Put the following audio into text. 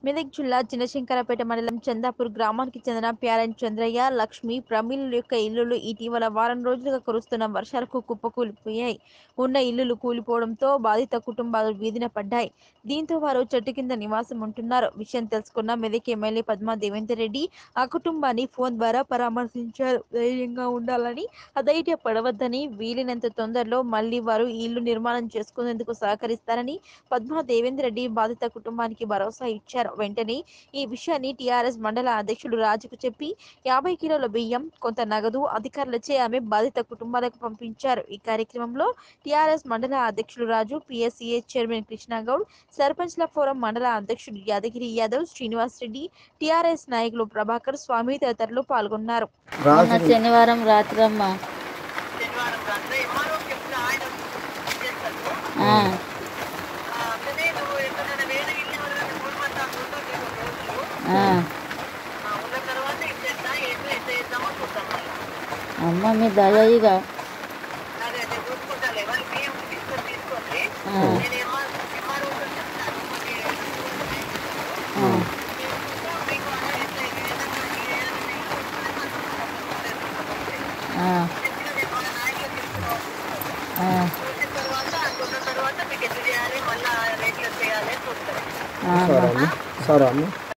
మెదక్ జిల్లా చిన్నశంకరపేట మండలం చందాపూర్ గ్రామానికి చెందిన ప్యారెంట్ చంద్రయ్య లక్ష్మి ప్రమీల యొక్క ఇల్లులు ఇటీవల వారం రోజులుగా కురుస్తున్న వర్షాలకు కుప్పకూలిపోయాయి ఉన్న ఇల్లులు కూలిపోవడంతో బాధిత కుటుంబాలు వీధిన పడ్డాయి దీంతో వారు చెట్టు కింద నివాసం ఉంటున్నారు విషయం తెలుసుకున్న మెదక్ ఎమ్మెల్యే పద్మా దేవేందర్ రెడ్డి ఆ కుటుంబాన్ని ఫోన్ ద్వారా పరామర్శించారు ధైర్యంగా ఉండాలని అధైర్య పడవద్దని వీలైనంత తొందరలో మళ్ళీ వారు ఈ ఇల్లు నిర్మాణం చేసుకునేందుకు సహకరిస్తారని పద్మా దేవేందర్ రెడ్డి బాధిత కుటుంబానికి భరోసా ఇచ్చారు వెంటనే ఈ విషయాన్ని టీఆర్ఎస్ మండల అధ్యక్షుడు రాజుకు చెప్పి యాభై కిలోల బియ్యం కొంత నగదు అధికారులచే ఆమె బాధిత కుటుంబాలకు పంపించారు ఈ కార్యక్రమంలో టీఆర్ఎస్ మండల అధ్యక్షుడు రాజు పిఎస్సిఏ చైర్మన్ కృష్ణగౌడ్ సర్పంచ్ల ఫోరం మండల అధ్యక్షుడు యాదగిరి యాదవ్ శ్రీనివాస్ రెడ్డి టీఆర్ఎస్ నాయకులు ప్రభాకర్ స్వామి తదితరులు పాల్గొన్నారు మొన్న శనివారం రాత్రి అమ్మ శనివారం రాత్రి ఎంఆర్ఓ చెప్తే ఆయన చేస్తారు ఆ, అతనే నువ్వు ఎక్కడైనా వేరే ఇల్లు ఎవరైనా కోల్పోతా అనుకుంటా నేను రోజులు ఆ. ఆ, ఉన్న తర్వాత ఇచ్చేద్దా ఏంటో ఎంత చేద్దామో చూద్దాం మళ్ళా అమ్మ మీ దయ ఇక అదే అదే చూసుకుంటాలే వాళ్ళు బియ్యం తీసుకొని తీసుకోండి ఆ. నేను ఎంఆర్ ఎంఆర్ఓ చెప్తాను మీకు ఆ, మీకు అలా ఎంత ఇది ఏదన్నా ఇది ఏదన్నా ఆ, చెప్పినది మన నాయకులు చెప్తున్నారు ఆ, చూసిన తర్వాత అనుకున్న తర్వాత మీకు ఎట్లా చేయాలి మళ్ళీ రేట్లు చేయాలి చూస్తారు ఆ, అమ్మ. సరే అమ్మ